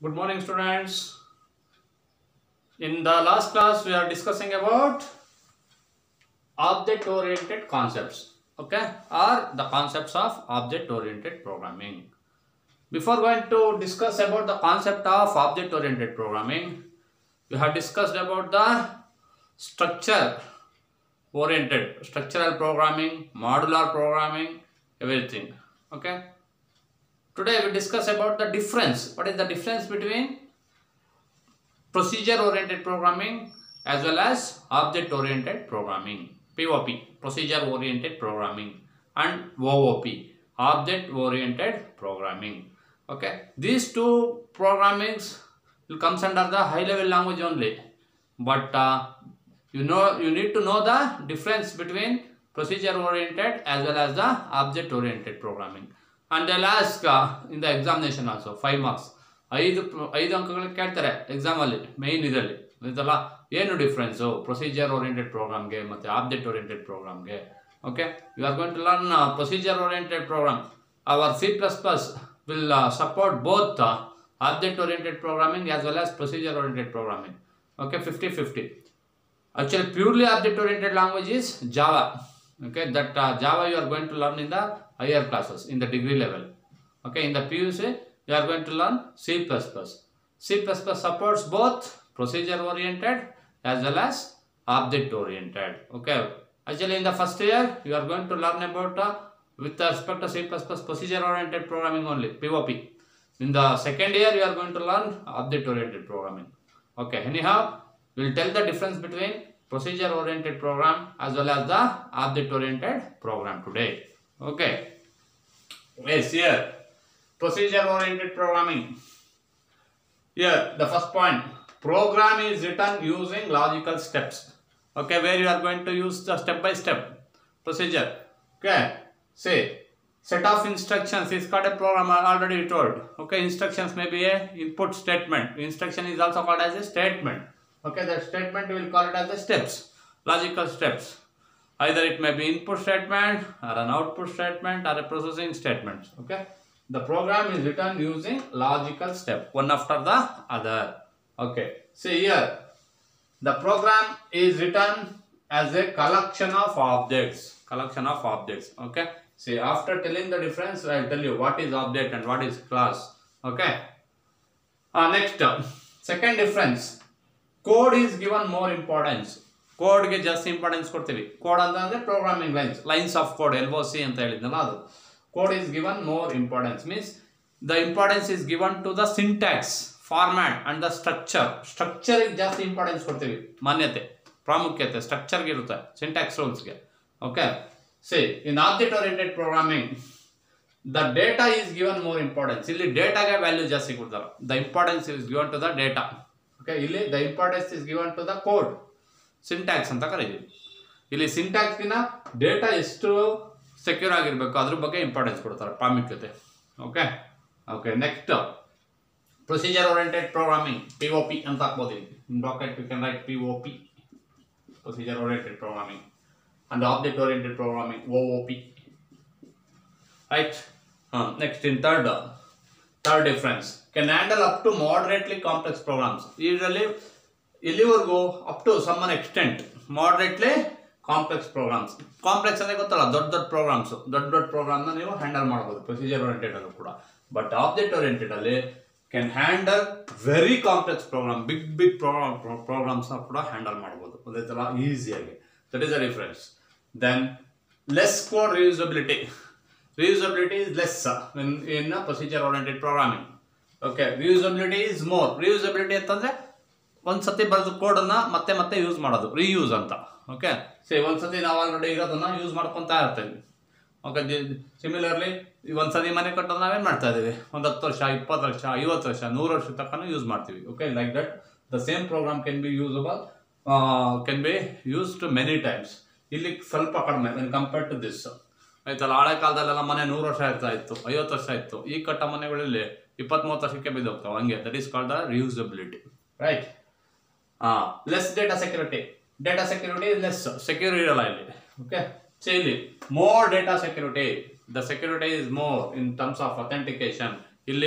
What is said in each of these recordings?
Good morning, students. In the last class, we are discussing about object-oriented concepts, okay, or the concepts of object-oriented programming. Before going to discuss about the concept of object-oriented programming, we have discussed about the structure oriented structural programming modular programming everything okay today we discuss about the difference what is the difference between procedure oriented programming as well as object oriented programming pop procedure oriented programming and oop object oriented programming okay these two programmings will comes under the high level language only but uh, you know you need to know the difference between procedure oriented as well as the object oriented programming and they'll ask uh, in the examination also five marks ಐದು ಪ್ರ- ಐದು ಅಂಕಗಳು ಕೇಳ್ತಾರೆ ಎಕ್ಸಾಮಲ್ಲಿ main ಇದರಲ್ಲಿ ಇದಲ್ಲ ಏನು difference procedure oriented ಪ್ರೋಗ್ರಾಮ್ಗೆ ಮತ್ತು ಆಬ್ಜೆಕ್ಟ್ ಓರಿಯೆಂಟೆಡ್ ಪ್ರೋಗ್ರಾಮ್ಗೆ okay you are going to learn procedure oriented program our C plus plus will support both object oriented programming as well as procedure oriented programming okay fifty fifty Actually, purely object-oriented language is Java. Okay, that uh, Java you are going to learn in the higher classes, in the degree level. Okay, in the PUC you are going to learn C++. C++ supports both procedure-oriented as well as object-oriented. Okay, actually in the first year you are going to learn about uh, with respect to C++ procedure-oriented programming only, POP. In the second year you are going to learn object-oriented programming. Okay, anyhow, we'll tell the difference between procedure oriented program as well as the object oriented program today. Okay. Yes, here. Procedure oriented programming. Here, the first point. Program is written using logical steps. Okay, where you are going to use the step by step procedure. Okay. Say, set of instructions is called a program I already told. Okay, instructions may be a input statement. Instruction is also called as a statement. Okay, that statement we will call it as the steps, logical steps. Either it may be input statement or an output statement or a processing statement. Okay, the program is written using logical step, one after the other. Okay, see here, the program is written as a collection of objects. Collection of objects. Okay, see after telling the difference, I will tell you what is object and what is class. Okay. Uh, next, uh, second difference. Code is given more importance ಕೋಡ್ಗೆ ಜಾಸ್ತಿ importance ಕೊಡ್ತೀವಿ code ಅಂತಂದ್ರೆ programming lines lines of code L O C ಅಂತ ಹೇಳಿದ್ನಲ್ಲ ಅದು code is given more importance means the importance is given to the syntax format and the structure ಸ್ಟ್ರಕ್ಚರಿಗೆ ಜಾಸ್ತಿ importance ಕೊಡ್ತೀವಿ ಮಾನ್ಯತೆ ಪ್ರಾಮುಖ್ಯತೆ ಸ್ಟ್ರಕ್ಚರ್ಗೆ ಇರುತ್ತೆ ಸಿಂಟ್ಯಾಕ್ಸ್ ರೂಲ್ಸ್ಗೆ okay see in object oriented programming the data is given more importance ಇಲ್ಲಿ ಡೇಟಾಗೆ ವ್ಯಾಲ್ಯೂ ಜಾಸ್ತಿ ಕೊಡ್ತಾರೆ the importance is given to the data okay ಇಲ್ಲಿ the importance is given to the code syntax ಅಂತ ಕರೀತೀವಿ ಇಲ್ಲಿ ಸಿಂಟ್ಯಾಕ್ಸ್ಗಿನ ಡೇಟಾ ಎಷ್ಟು ಸೆಕ್ಯೂರ್ ಆಗಿರಬೇಕು ಅದ್ರ ಬಗ್ಗೆ ಇಂಪಾರ್ಟೆನ್ಸ್ ಕೊಡ್ತಾರೆ ಪ್ರಾಮುಖ್ಯತೆ okay okay next procedure oriented programming P O P ಅಂತ ಹಾಕ್ಬೋದು in bracket you can write P O P procedure oriented programming and object oriented programming O O P right uh, next in third uh, third difference can handle up to moderately complex programs usually ಇಲ್ಲಿವರೆಗೂ up to some an extent moderately complex programs complex ಅಂದರೆ ಗೊತ್ತಲ್ಲ ದೊಡ್ಡ ದೊಡ್ಡ programmes ದೊಡ್ಡ ದೊಡ್ಡ ಪ್ರೋಗ್ರಾಮ್ನ ನೀವು handle ಮಾಡ್ಬೋದು procedure oriented ಅಲ್ಲೂ ಕೂಡ ಬಟ್ ಆಬ್ಜೆಕ್ಟ್ ಓರಿಯೆಂಟೆಡ್ ಅಲ್ಲಿ can handle very complex program big big program ಪ್ರೋಗ್ರಾಮ್ಸ್ನ ಕೂಡ ಹ್ಯಾಂಡಲ್ ಮಾಡ್ಬೋದು ಗೊತ್ತಾಯ್ತಲ್ಲ ಈಸಿಯಾಗಿ that is a difference then less code reusability reusability is less uh, in, in uh, procedure oriented programming okay reusability is more reusability ಅಂತಂದ್ರೆ ಒಂದು ಸತಿ ಬರೆದು ಕೋಡನ್ನ ಮತ್ತೆ ಮತ್ತೆ ಯೂಸ್ ಮಾಡೋದು ರೀಯೂಸ್ ಅಂತ ಓಕೆ ಸೇ ಒಂದು ಸತಿ ನಾವು ಆಲ್ರೆಡಿ ಇರೋದನ್ನ ಯೂಸ್ ಮಾಡ್ಕೊತಾ ಇರ್ತೀವಿ ಓಕೆ ಸಿಮಿಲರ್ಲಿ ಒಂದು ಸತಿ ಮನೆ ಕಟ್ಟೋದು ನಾವೇನು ಮಾಡ್ತಾ ಇದ್ದೀವಿ ಒಂದು ಹತ್ತು ವರ್ಷ ಇಪ್ಪತ್ತು ವರ್ಷ ಐವತ್ತು ವರ್ಷ ನೂರು ವರ್ಷ ತನಕ ಯೂಸ್ ಮಾಡ್ತೀವಿ okay like that the same program can be usable can be use to many times ಇಲ್ಲಿ ಸ್ವಲ್ಪ ಕಡಿಮೆ ವೆನ್ ಕಂಪೇರ್ಡ್ ಟು ದಿಸ್ ಆಯ್ತಲ್ಲ ಹಳೆ ಕಾಲದಲ್ಲೆಲ್ಲ ಮನೆ ನೂರು ವರ್ಷ ಇರ್ತಾ ಇತ್ತು ಐವತ್ತು ವರ್ಷ ಇತ್ತು ಈ ಕಟ್ಟ ಮನೆಗಳಲ್ಲಿ ಇಪ್ಪತ್ತ್ ಮೂವತ್ತು ವರ್ಷಕ್ಕೆ ಬಿದ್ದೋಗ್ತಾವೆ ಹಂಗೆ that is called the reusability right less data security data security less secure ಇರಲ್ಲ ಇಲ್ಲಿ ಓಕೆ ಸೊ ಇಲ್ಲಿ more data security the security is more in terms of authentication ಇಲ್ಲಿ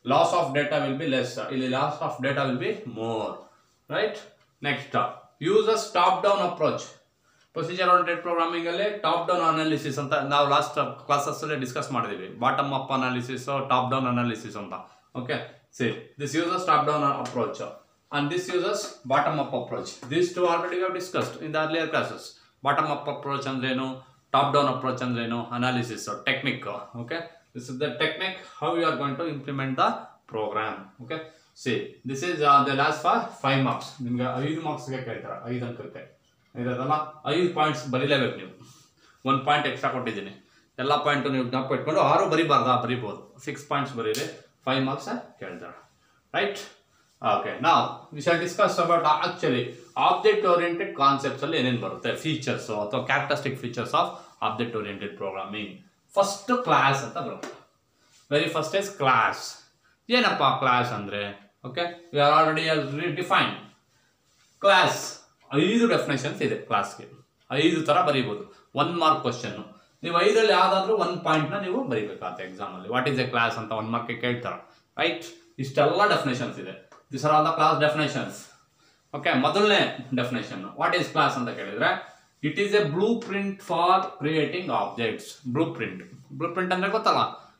loss of data will be less ಇಲ್ಲಿ loss of data will be more right next uses top down approach procedure oriented programming ಅಲ್ಲಿ top down analysis ಅಂತ ನಾವು last classes ಅಲ್ಲಿ discuss ಮಾಡಿದೀವಿ bottom up analysis top down analysis ಅಂತ okay see this uses top down approach and this uses bottom up approach this to already have discussed in the earlier classes bottom up approach ಅಂದ್ರೇನು top down approach ಅಂದ್ರೇನು analysis technique okay this is the technique how you are going to implement the program okay see this is the last for five marks ನಿಮ್ಗೆ ಐದು ಮಾರ್ಕ್ಸ್ಗೆ ಕೇಳ್ತಾರೆ ಐದು ಅಂಕಕ್ಕೆ ಇರೋದಲ್ಲ ಐದು points ಬರೀಲೇಬೇಕು ನೀವು ಒಂದು ಪಾಯಿಂಟ್ ಎಕ್ಸ್ಟ್ರಾ ಕೊಟ್ಟಿದ್ದೀನಿ ಎಲ್ಲ ಪಾಯಿಂಟು ನೀವು ಜ್ಞಾಪಕ ಇಟ್ಕೊಂಡು ಆರು ಬರಿಬಾರ್ದಾ ಬರಿಬೋದು ಸಿಕ್ಸ್ ಪಾಯಿಂಟ್ಸ್ ಬರೀರಿ ಫೈವ್ ಮಾರ್ಕ್ಸ್ ಕೇಳ್ತಾರೆ ರೈಟ್ ಓಕೆ ನಾವು we shall discuss about actually object oriented concepts ಅಲ್ಲಿ ಏನೇನು ಬರುತ್ತೆ ಫೀಚರ್ಸ್ ಅಥವಾ characteristic features of object oriented programming first class ಅಂತ ಬರುತ್ತೆ ವೆರಿ ಫಸ್ಟ್ ಇಸ್ ಕ್ಲಾಸ್ ಏನಪ್ಪ ಕ್ಲಾಸ್ ಅಂದರೆ okay we are already define class ಐದು ಡೆಫಿನೇಷನ್ಸ್ ಇದೆ ಕ್ಲಾಸ್ಗೆ ಐದು ಥರ ಬರೀಬೋದು ಒನ್ ಮಾರ್ಕ್ ಕ್ವಶನ್ನು ನೀವು ಐದರಲ್ಲಿ ಯಾವುದಾದ್ರೂ ಒಂದು ಪಾಯಿಂಟ್ನ ನೀವು ಬರೀಬೇಕಾಗುತ್ತೆ ಎಕ್ಸಾಮಲ್ಲಿ ವಾಟ್ ಈಸ್ ಎ ಕ್ಲಾಸ್ ಅಂತ ಒನ್ ಮಾರ್ಕ್ಗೆ ಕೇಳ್ತಾರೆ ರೈಟ್ ಇಷ್ಟೆಲ್ಲ ಡೆಫಿನೇಷನ್ಸ್ ಇದೆ this are all the class definitions okay ಮೊದಲನೇ ಡೆಫಿನೇಷನ್ ವಾಟ್ ಈಸ್ ಕ್ಲಾಸ್ ಅಂತ ಕೇಳಿದ್ರೆ it is a blueprint for creating objects blueprint blueprint ಅಂದ್ರೆ ಗೊತ್ತಲ್ಲ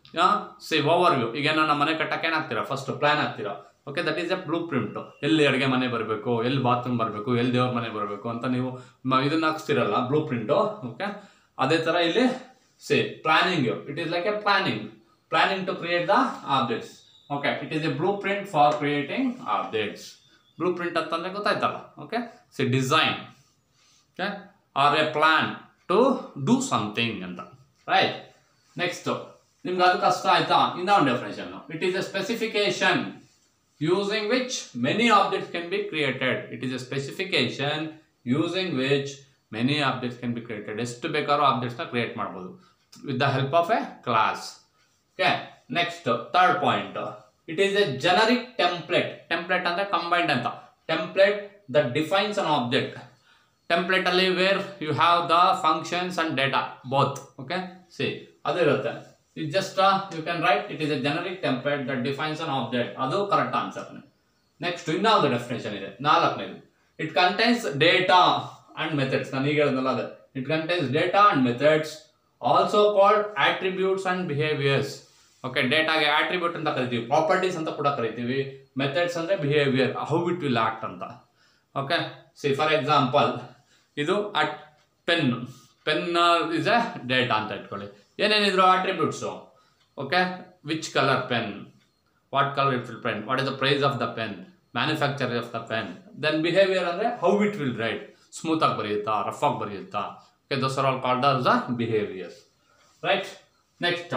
ಸಿ ಓವರ್ ವ್ಯೂ ಈಗ ನಮ್ಮ ಮನೆ ಕಟ್ಟಕ್ಕೆ ಏನಾಗ್ತೀರಾ ಫಸ್ಟ್ ಪ್ಲಾನ್ ಆಗ್ತೀರಾ okay that is a blueprint ಎಲ್ಲಿ ಅಡುಗೆ ಮನೆ ಬರಬೇಕು ಎಲ್ಲಿ ಬಾತ್ರೂಮ್ ಬರಬೇಕು ಎಲ್ಲಿ ದೇವ್ರ ಮನೆ ಬರಬೇಕು ಅಂತ ನೀವು ಮ- ಇದನ್ನ ಹಾಕ್ಸ್ತಿರಲ್ಲ ಬ್ಲೂ ಪ್ರಿಂಟು ಓಕೆ ಅದೇ ಥರ ಇಲ್ಲಿ see planning it is like a planning planning to create the objects okay it is a blueprint for creating objects blueprint ಅಂತಂದ್ರೆ ಗೊತ್ತಾಯ್ತಲ್ಲ okay see design okay or a plan to do something ಅಂತ right next ನಿಮ್ಗೆ ಅದು ಕಷ್ಟ ಆಯ್ತಾ ಇನ್ನೊಂದು definition it is a specification using which many objects can be created it is a specification using which many objects can be created ಎಷ್ಟು ಬೇಕಾದ್ರೂ ಆಬ್ಜೆಕ್ಟ್ಸ್ನ create ಮಾಡ್ಬೋದು with the help of a class okay next third point it is a generic template template ಅಂದ್ರೆ combined ಅಂತ template the defines an object template ಅಲ್ಲಿ where you have the functions and data both okay see ಅದಿರುತ್ತೆ it just you can write it is a generic template that defines an object ಅದು correct answer next ಇನ್ನೊಂದು definition ಇದೆ ನಾಲ್ಕನೇದು it contains data and methods ನಾನು ಈಗ ಹೇಳಿದ್ನಲ್ಲ ಅದೇ it contains data and methods also called attributes and behaviours okay ಡೇಟಾಗೆ attribute ಅಂತ ಕರಿತೀವಿ ಪ್ರಾಪರ್ಟೀಸ್ ಅಂತ ಕೂಡ ಕರಿತೀವಿ ಮೆಥಡ್ಸ್ ಅಂದ್ರೆ behaviour how it will act ಅಂತ ಓಕೆ ಸಿ ಫಾರ್ ಎಕ್ಸಾಂಪಲ್ ಇದು at pen pen is a data ಅಂತ ಇಟ್ಕೊಳ್ಳಿ ಏನೇನಿದ್ರು attributes okay which colour pen what colour it will pen what is the price of the pen manufacture of the pen then behaviour ಅಂದರೆ how it will write smooth ಆಗಿ ಬರೆಯುತ್ತಾ rough ಆಗಿ ಬರೆಯುತ್ತಾ okay those are all called as the behaviour right next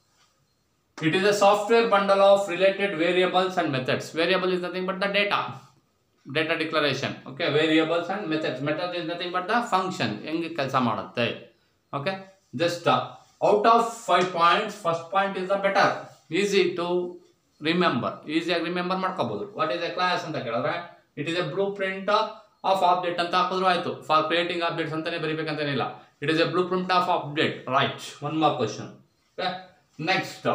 It is a software bundle of related variables and methods. Variable is nothing but the data. Data declaration. Okay, variables and methods. Method is nothing but the function. ಹೆಂಗೆ ಕೆಲಸ ಮಾಡುತ್ತೆ okay just out of five points first point is the better easy to remember ಈಸಿಯಾಗಿ remember ಮಾಡ್ಕೋಬಹುದು what is a class ಅಂತ ಕೇಳಿದ್ರೆ it is a blueprint of object ಅಂತ ಹಾಕಿದ್ರು ಆಯ್ತು ಫಾರ್ ಕ್ರಿಯೇಟಿಂಗ್ ಆಬ್ಜೆಕ್ಟ್ಸ್ ಅಂತಾನೆ ಬರಿಬೇಕಂತೇನಿಲ್ಲ it is a blueprint of object right one mark question okay next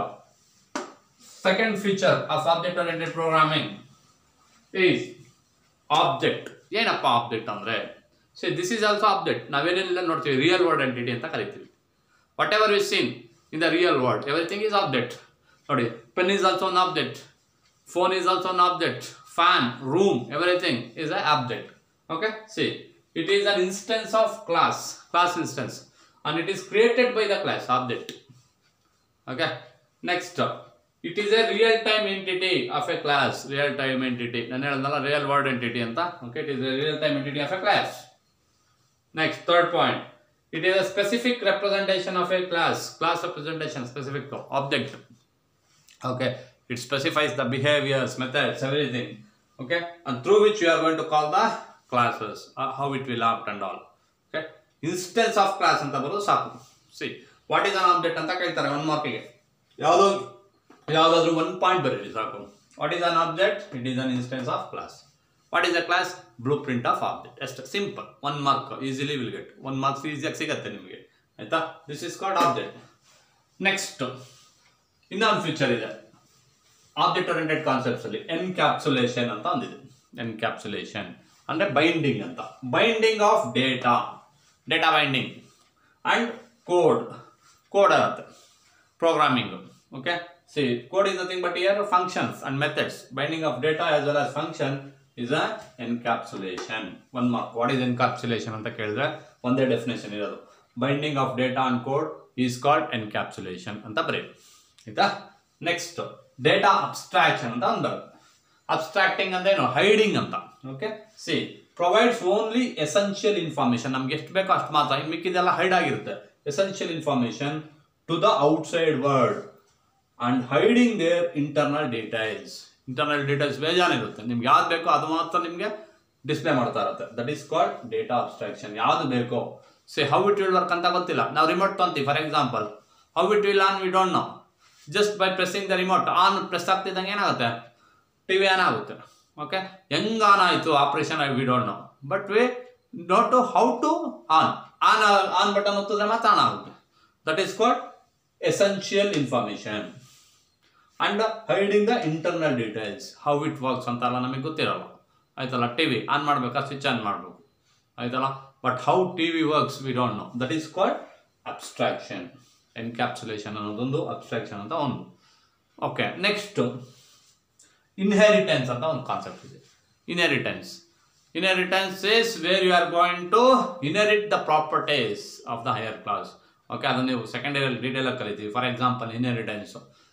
second feature of object oriented programming is object ಏನಪ್ಪ object ಅಂದ್ರೆ so this is also object ನಾವೇನೆಲ್ಲ ನೋಡ್ತೀವಿ real word entity ಅಂತ ಕರಿತೀವಿ whatever we seen in the real world everything is object ನೋಡಿ pen is also an object phone is also an object fan room everything is an object okay see it is an instance of class class instance and it is created by the class object okay next it is a real time entity of a class real time entity ನಾನು ಹೇಳಿದ್ನಲ್ಲ real world entity ಅಂತ okay it is a real time entity of a class next third point it is a specific representation of a class class representation specific to object okay it specifies the behaviors methods everything okay and through which you are going to call the classes uh, how it will act and all okay instance of class ಅಂತ ಬರೋದು ಸಾಕು see what is an object ಅಂತ ಕೇಳ್ತಾರೆ one ಮಾರ್ಕಿಗೆ ಯಾವುದೋ ಯಾವುದಾದ್ರೂ one point ಬರೀರಿ ಸಾಕು what is an object it is an instance of class what is a class blueprint of object ಅಷ್ಟೇ simple one mark easily will get one marks ಈಸಿಯಾಗಿ ಸಿಗತ್ತೆ ನಿಮಗೆ ಆಯ್ತಾ this is called object next ಇನ್ನೊಂದು feature ಇದೆ object oriented concepts ಅಲ್ಲಿ encapsulation ಅಂತ ಒಂದಿದೆ ಎನ್ಕ್ಯಾಪ್ಸುಲೇಷನ್ ಅಂದ್ರೆ ಬೈಂಡಿಂಗ್ ಅಂತ binding of data data binding and code code ಇರುತ್ತೆ programming okay see code is nothing but year functions and methods binding of data as well as function is a encapsulation one mark what is encapsulation ಅಂತ ಕೇಳಿದ್ರೆ ಒಂದೇ definition ಇರೋದು binding of data and code is called encapsulation ಅಂತ ಬರೀ ಆಯ್ತಾ next data abstraction ಅಂತ ಒಂದು ಬರುತ್ತೆ ಅಬ್ಸ್ಟ್ರಾಕ್ಟಿಂಗ್ ಅಂದ್ರೆ ಏನು ಹೈಡಿಂಗ್ ಅಂತ okay see provides only essential information ನಮ್ಗೆ ಎಷ್ಟು ಬೇಕೋ ಅಷ್ಟು ಮಾತ್ರ ಇನ್ನು ಮಿಕ್ಕಿದೆಲ್ಲ ಹೈಡ್ ಆಗಿರುತ್ತೆ essential information to the outside world and hiding their internal details internal details ಬೇಜಾನ್ ಇರುತ್ತೆ ನಿಮ್ಗೆ ಯಾವ್ದು ಬೇಕೋ ಅದು ಮಾತ್ರ ನಿಮಗೆ ಡಿಸ್ಪ್ಲೇ ಮಾಡ್ತಾ ಇರುತ್ತೆ that is called data abstraction ಯಾವ್ದು ಬೇಕೋ see how it will work ಅಂತ ಗೊತ್ತಿಲ್ಲ ನಾವು ರಿಮೋಟ್ ತೊಂತೀವಿ for example how it will on we don't know just by pressing the remote on press ಆಗ್ತಿದ್ದಂಗೆ ಏನಾಗುತ್ತೆ ಟಿ ವಿ ಆನ್ ಆಗುತ್ತೆ ಓಕೆ ಹೆಂಗ್ ಆನ್ ಆಯಿತು operation I we don't know but we don't to how to on on on button ಒತ್ತಿದ್ರೆ ಮಾತ್ರ on ಆಗುತ್ತೆ that is called essential information and hiding the internal details how it works ಅಂತೆಲ್ಲ ನಮಗೆ ಗೊತ್ತಿರಲ್ಲ ಆಯ್ತಲ್ಲ ಟಿ ವಿ ಆನ್ ಮಾಡ್ಬೇಕಾ switch on ಮಾಡಬೇಕು ಆಯ್ತಲ್ಲ but how T V works we don't know that is called abstraction encapsulation ಅನ್ನೋದೊಂದು abstraction ಅಂತ ಒಂದು ಓಕೆ ನೆಕ್ಸ್ಟ್ ಇನ್ಹೆರಿಟೆನ್ಸ್ ಅಂತ ಒಂದು ಕಾನ್ಸೆಪ್ಟ್ ಇದೆ inheritance inheritance is where you are going to inherit the properties of the higher class okay ಅದನ್ನು ನೀವು second ಇಯರಲ್ಲಿ ಡೀಟೇಲಾಗಿ ಕಲಿತೀವಿ ಫಾರ್ ಎಕ್ಸಾಂಪಲ್ ಇನ್ಹೆರಿಟೆನ್ಸ್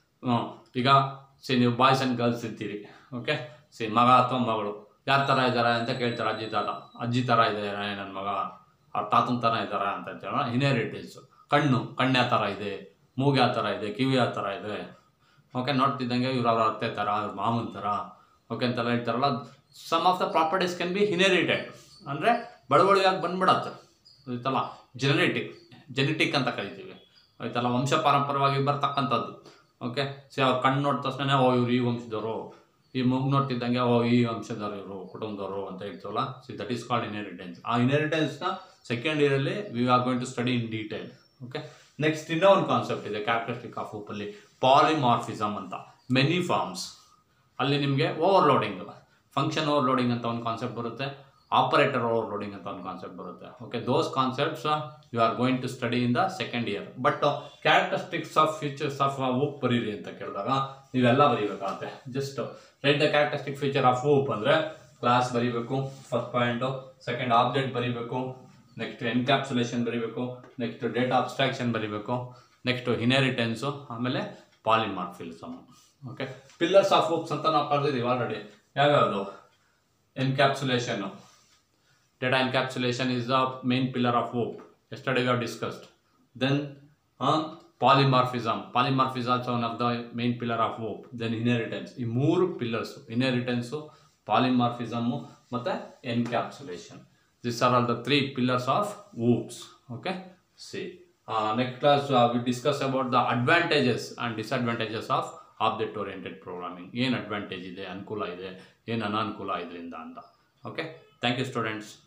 ಈಗ ಸಿ ನೀವು ಬಾಯ್ಸ್ ಆ್ಯಂಡ್ ಗರ್ಲ್ಸ್ ಇರ್ತೀರಿ ಓಕೆ ಸಿ ಮಗ ಅಥವಾ ಮಗಳು ಯಾರ ಥರ ಇದ್ದಾರೆ ಅಂತ ಕೇಳ್ತಾರೆ ಅಜ್ಜಿ ತಾತ ಅಜ್ಜಿ ಥರ ಇದ್ದಾರೆ ನನ್ನ ಮಗ ಅವ್ರ ತಾತನ ಥರ ಇದ್ದಾರೆ ಅಂತ ಹೇಳ್ತಾರೆ ಇನ್ಹೆರಿಟೆನ್ಸ್ ಕಣ್ಣು ಕಣ್ಣು ಯಾವ ಥರ ಇದೆ ಮೂಗು ಯಾವ ಥರ ಇದೆ ಕಿವಿ ಯಾವ ಥರ ಇದೆ ಓಕೆ ನೋಡ್ತಿದ್ದಂಗೆ ಇವ್ರು ಅವ್ರ ಅತ್ತೆ ಥರ ಅವ್ರ ಮಾಮನ ಥರ ಓಕೆ ಅಂತೆಲ್ಲ ಹೇಳ್ತಾರಲ್ಲ some of the properties can be inherited ಅಂದರೆ ಬಡವಳಿಗಾಗಿ ಬಂದ್ಬಿಡತ್ತೆ ಆಯ್ತಲ್ಲ ಜೆನೆಟಿಕ್ ಜೆನೆಟಿಕ್ ಅಂತ ಕರಿತೀವಿ ಆಯ್ತಲ್ಲ ವಂಶ ಪಾರಂಪರವಾಗಿ ಬರ್ತಕ್ಕಂಥದ್ದು ಓಕೆ ಸಿ ಅವ್ರ ಕಣ್ಣು ನೋಡಿದ ತಕ್ಷಣ ಓ ಇವ್ರು ಈ ವಂಶದವರು ಈ ಮೂಗು ನೋಡ್ತಿದ್ದಂಗೆ ಓ ಈ ವಂಶದವರು ಇವರು ಕುಟುಂಬದವರು ಅಂತ ಹೇಳ್ತೀವಲ್ಲ see that is called inheritance ಆ ಇನ್ಹೆರಿಟೆನ್ಸ್ನ ಸೆಕೆಂಡ್ ಇಯರಲ್ಲಿ we are going to study in detail okay next ಇನ್ನೂ ಒಂದು ಕಾನ್ಸೆಪ್ಟ್ ಇದೆ ಕ್ಯಾರೆಕ್ಟರಿಸ್ಟಿಕ್ ಆಫ್ ಅಲ್ಲಿ ಪಾಲಿಮಾರ್ಫಿಸಮ್ ಅಂತ ಮೆನಿ ಫಾರ್ಮ್ಸ್ ಅಲ್ಲಿ ನಿಮಗೆ ಓವರ್ಲೋಡಿಂಗ್ ಫಂಕ್ಷನ್ ಓವರ್ಲೋಡಿಂಗ್ ಅಂತ ಒಂದು ಕಾನ್ಸೆಪ್ಟ್ ಬರುತ್ತೆ ಆಪರೇಟರ್ ಓವರ್ಲೋಡಿಂಗ್ ಅಂತ ಒಂದು ಕಾನ್ಸೆಪ್ಟ್ ಬರುತ್ತೆ okay those concepts you are going to study in the second year but characteristics of features of OOP ಬರೀರಿ ಅಂತ ಕೇಳಿದಾಗ ನೀವೆಲ್ಲ ಬರೀಬೇಕಾಗುತ್ತೆ just write the characteristic feature of OOP ಅಂದರೆ ಕ್ಲಾಸ್ ಬರೀಬೇಕು ಫಸ್ಟ್ ಪಾಯಿಂಟು ಸೆಕೆಂಡ್ ಆಬ್ಜೆಕ್ಟ್ ಬರೀಬೇಕು next encapsulation ಬರೀಬೇಕು next data abstraction ಬರೀಬೇಕು ನೆಕ್ಸ್ಟ್ ಇನ್ಹೆರಿಟೆನ್ಸು ಆಮೇಲೆ polymorphism okay pillars of OOPs ಅಂತ ನಾವು ಕರೆದಿದ್ದೀವಿ ಆಲ್ರೆಡಿ ಯಾವ್ಯಾವುದು ಎನ್ಕ್ಯಾಪ್ಸುಲೇಷನ್ನು data encapsulation is the main pillar of hope yesterday we have discussed then uh, polymorphism polymorphism is also one of the main pillar of hope then inheritance ಈ ಮೂರು pillars inheritance polymorphism ಮತ್ತು encapsulation this are all the three pillars of OOPs okay see next class we discuss about the advantages and disadvantages of object oriented programming ಏನು advantage ಇದೆ ಅನುಕೂಲ ಇದೆ ಏನು ಅನಾನುಕೂಲ ಇದರಿಂದ ಅಂತ ಓಕೆ ಥ್ಯಾಂಕ್ ಯು ಸ್ಟೂಡೆಂಟ್ಸ್